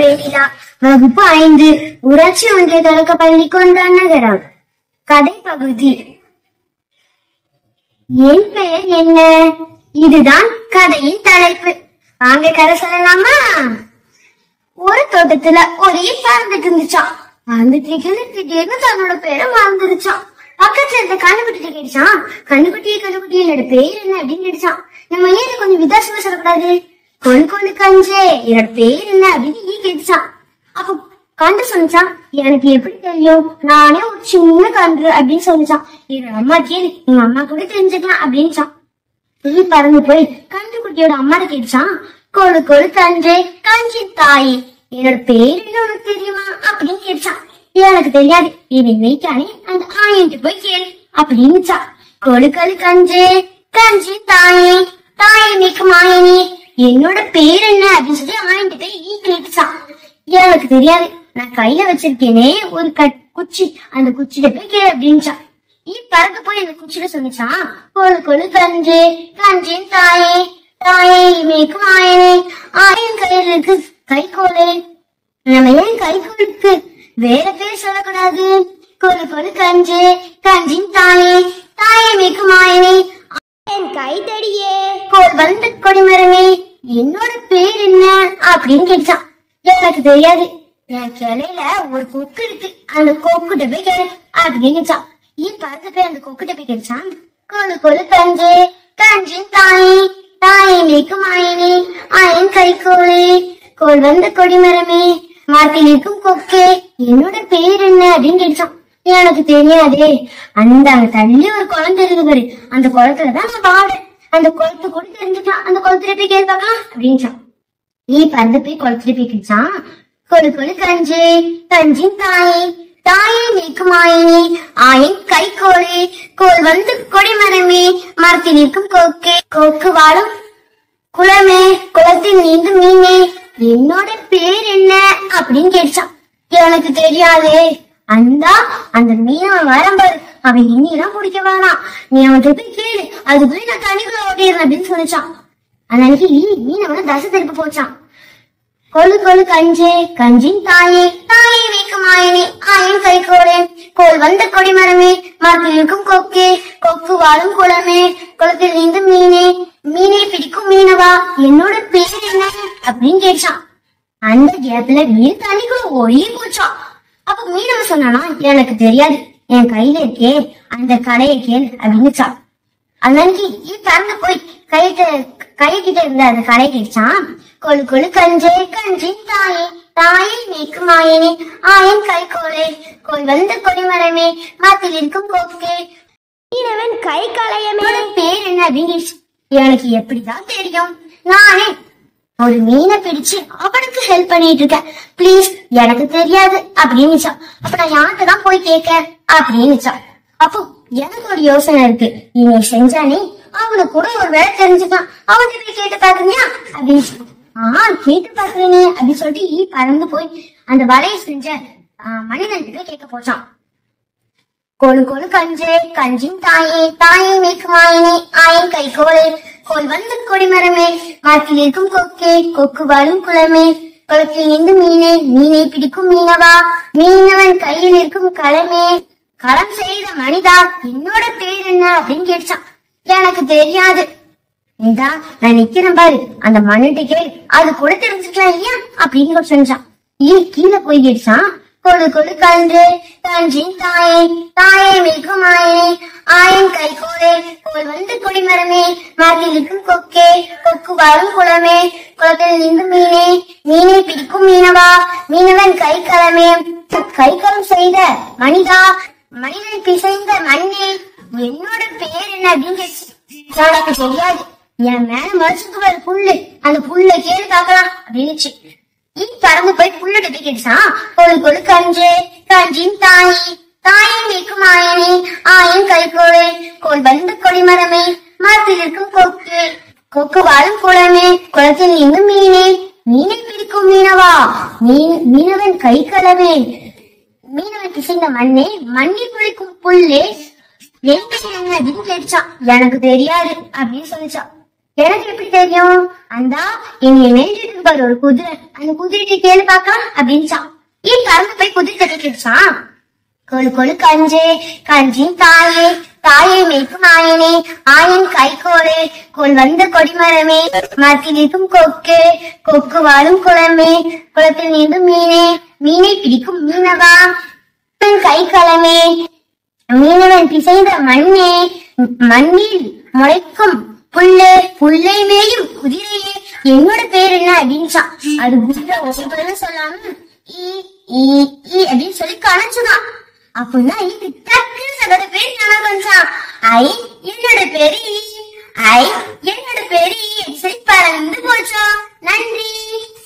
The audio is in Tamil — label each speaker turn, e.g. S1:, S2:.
S1: வெண்ணிலா வகுப்பு ஐந்து ஊராட்சி ஒன்றிய தொடக்க பள்ளி கொண்டான் நகரம் கதை பகுதி என் பெயர் என்ன இதுதான் கதையின் தலைப்பு வாங்க கதை சொல்லலாமா ஒரு தோட்டத்துல ஒரே பறந்துட்டு இருந்துச்சான் பறந்துட்டு இருக்கிறது திடீர்னு தன்னோட பேரை மறந்துருச்சான் பக்கத்துல இருந்த கண்ணுக்குட்டி கேட்டுச்சான் கண்ணுக்குட்டி கண்ணுக்குட்டி என்னோட பேர் என்ன அப்படின்னு கேட்டுச்சான் நம்ம ஏன் இதை கொஞ்சம் வித்தியாசமா சொல்லக்கூடாது கொண்டு கொண்டு கஞ்சே என்னோட பேர் என்ன அப்படின்னு ஈ கேட்டுச்சான் அப்போ கண்டு சொன்னான் எனக்கு எப்படி தெரியும் நானே ஒரு சின்ன கன்று அப்படின்னு சொல்லிச்சான் என்னோட அம்மா கேளு எங்க அம்மா கூட தெரிஞ்சுக்கலாம் அப்படின்னுச்சான் ஈ பறந்து போய் கன்றுக்குட்டியோட அம்மாட்ட கேட்டுச்சான் கொழு கொழு கன்று கஞ்சி தாய் என்னோட பேர் என்ன உனக்கு தெரியுமா அப்படின்னு கேட்டுச்சான் எனக்கு தெரியாது இதை வைக்கானே அந்த ஆயிட்டு போய் கேளு அப்படின்னுச்சா கொழு கொழு கன்று கஞ்சி தாயே தாயை மிக்க மாயனி என்னோட பேர் என்ன அப்படின்னு சொல்லி ஆயிட்டு போய் ஈ கேட்டுச்சான் எனக்கு தெரியாது நான் கையில வச்சிருக்கேனே ஒரு கட் குச்சி அந்த குச்சியில போய் கேளு அப்படின்னுச்சான் ஈ பறக்க போய் அந்த குச்சியில சொன்னிச்சான் கொழு கொழு கன்று கஞ்சின் தாயே தாயே இமைக்கும் ஆயனே ஆயன் கையில் இருக்கு கைகோலே நம்ம ஏன் கைகோலுக்கு வேற பேர் சொல்லக்கூடாது கொழு கொழு கஞ்சு கஞ்சின் தாயே தாயே மிக்கும் ஆயனே என் கைத்தடியே கோல் வந்த கொடிமரமே என்னோட பேர் என்ன அப்படின்னு கேட்டான் எனக்கு தெரியாது என் கிளையில ஒரு கொக்கு இருக்கு அந்த கொக்குட்ட போய் கேளு அப்படின்னு கேட்டான் ஏன் பறந்து போய் அந்த கொக்குட்ட போய் கேட்டான் கொழு கொழு கஞ்சு கஞ்சின் தாயே தாயை மிக்கும் ஆயனே ஆயன் கைகோலே கோல் வந்த கொடிமரமே மரத்தில் இருக்கும் கொக்கே என்னோட பேர் என்ன அப்படின்னு கேட்டான் எனக்கு தெரியாதே அந்த அங்க தள்ளி ஒரு குளம் இருக்குது பாரு அந்த குளத்துல தான் நான் பாடுறேன் அந்த குளத்து கூட தெரிஞ்சுக்கலாம் அந்த குளத்துல போய் கேட்டு பார்க்கலாம் அப்படின்ச்சான் நீ பறந்து போய் குளத்துல போய் கேட்டான் கொழு கொழு கஞ்சு கஞ்சின் தாயே தாயை நிற்கும் ஆயினே ஆயின் கை கோலே கோல் வந்து கொடிமரமே மரத்தில் இருக்கும் கொக்கே கொக்கு வாழும் குளமே குளத்தில் நீந்தும் மீனே என்னோட பேர் என்ன அப்படின்னு கேட்டான் எனக்கு தெரியாதே அந்த அந்த மீனவன் வரம் பாரு அவன் இனியெல்லாம் பிடிக்க வேணாம் நீ அவன்கிட்ட போய் கேளு அதுக்குள்ளே நான் தண்ணிக்குள்ள ஓட்டிடுறேன் அப்படின்னு சொல்லிச்சான் அந்த அன்னைக்கு மீனவன தசை திருப்பி போச்சான் கொழு கொழு கஞ்சே கஞ்சின் தாயே தாயை வைக்கும் ஆயனே ஆயன் கை கோலே கோல் வந்த கொடிமரமே மரத்தில் இருக்கும் கொக்கே கொக்கு வாழும் குளமே குளத்தில் நீந்தும் மீனே மீனை பிடிக்கும் மீனவா என்னோட பேர் என்ன அப்படின்னு கேட்டான் அந்த கேப்ல மீன் தண்ணிக்குள்ள ஒழுகி போச்சான் அப்ப மீனவன் சொன்னானா எனக்கு தெரியாது என் கையில இருக்கே அந்த கடையை கேள் அப்படின்னுச்சான் அன்னைக்கு ஈ பறந்து போய் கையிட்ட கைகிட்ட இருந்த அந்த கடை கேட்டான் கொழு கொழு கஞ்சே கஞ்சின் தாயே தாயை மேய்க்கும் ஆயனே ஆயன் கை கோலே கோல் வந்த கொடிமரமே மாத்தில் இருக்கும் கொக்கே மீனவன் கை களையமே பேர் என்ன அப்படின்னு கேட்டுச்சு. எனக்கு எப்படிதான் தெரியும் நானே ஒரு மீனை பிடிச்சு அவனுக்கு ஹெல்ப் பண்ணிட்டு இருக்கேன் ப்ளீஸ் எனக்கு தெரியாது அப்படின்னுச்சா அப்ப நான் யார்கிட்ட தான் போய் கேட்க அப்படின்னுச்சா அப்போ எனக்கு ஒரு யோசனை இருக்கு நீ செஞ்சானே அவனுக்கு கூட ஒரு வேலை தெரிஞ்சுக்கலாம் அவன் போய் கேட்டு பாக்குறியா அப்படின்னு ஆ கேட்டு பாக்குறேனே அப்படின்னு சொல்லிட்டு ஈ பறந்து போய் அந்த வலையை செஞ்ச ஆஹ், மனிதன் கிட்ட கேட்க போச்சான் கொழு கொழு கஞ்சே கஞ்சின் தாயே தாயை மேய்க்கும் ஆயனே ஆயன் கை கோலே கோல் வந்து கொடிமரமே மரத்தில் இருக்கும் கொக்கே கொக்கு வாழும் குளமே குளத்தில் இருந்து மீனே மீனை பிடிக்கும் மீனவா மீனவன் கையில் இருக்கும் களமே களம் செய்த மனிதா என்னோட பேர் என்ன அப்படின்னு கேட்டான் எனக்கு தெரியாது இந்தா நான் நிக்கிறேன் பாரு அந்த மண்ணுட்டு கேள் அது கூட தெரிஞ்சுக்கலாம் இல்லையா அப்படின்னு சொன்னான் ஏன் கீழே போய் கேட்டான் கொழு கொழு கன்று கஞ்சின் தாயே தாயே மிகும் ஆயே ஆயன் கை கோலே கோல் வந்து கொடிமரமே மரத்தில் இருக்கும் கொக்கே கொக்கு வாழும் குளமே குளத்தில் இருந்து மீனே மீனை பிடிக்கும் மீனவா மீனவன் கை களமே கைகளம் செய்த மனிதா மனிதன் பிசைந்த மண்ணே என்னோட பேர் என்ன அப்படின்னு கேட்டுச்சு. எனக்கு தெரியாது என் மேல மறைச்சிருக்கு பாரு புல்லு அந்த புல்ல கேளு பார்க்கலாம் அப்படின்னுச்சு ஈ பறந்து போய் புல்லுட்டு போய் கேட்டுச்சான் கொழு கொழு கஞ்சு கஞ்சின் தாயே தாயை நீக்கும் ஆயனே ஆயன் கைகோளே கோல் வந்து கொடிமரமே மரத்தில் இருக்கும் கொக்கு கொக்கு வாழும் குளமே குளத்தில் நீந்தும் மீனே மீனை பிடிக்கும் மீனவா மீன் மீனவன் கை களமே மீனவன் பிசைந்த மண்ணே மண்ணில் குளிக்கும் புல்லே என் பேர் என்ன அப்படின்னு கேட்டுச்சான் எனக்கு தெரியாது அப்படின்னு சொல்லிச்சான் எனக்கு எப்படி தெரியும் அந்தா என்னைய மேய்ஞ்சிட்டு இருக்கு பாரு ஒரு குதிரை அந்த குதிரைக்கு கேளு பார்க்கலாம் அப்படின்ச்சான் ஏன் பறந்து போய் குதிரை கட்டிட்டுச்சான் கொழு கொழு கஞ்சே கஞ்சின் தாயே தாயை மேய்க்கும் ஆயனே ஆயன் கைகோலே கோல் வந்த கொடிமரமே மரத்தில் இருக்கும் கொக்கு கொக்கு வாழும் குளமே குளத்தில் நீந்தும் மீனே மீனை பிடிக்கும் மீனவா கை களமே மீனவன் பிசைந்த மண்ணே மண்ணில் முளைக்கும் புல்லே புல்லை மேயும் குதிரையே என்னோட பேர் என்ன அப்படின்ச்சான் அது குதிரை ஒவ்வொரு சொல்லாம ஈ ஈ ஈ அப்படின்னு சொல்லி கணச்சுதான் அப்படின்னா இது டக்குன்னு அதோட பேர் ஞாபகம் வந்துச்சான் ஐ என்னோட பேரு ஈ. ஐ என்னோட பேரு ஈ. சொல்லி பறந்து போச்சோம் நன்றி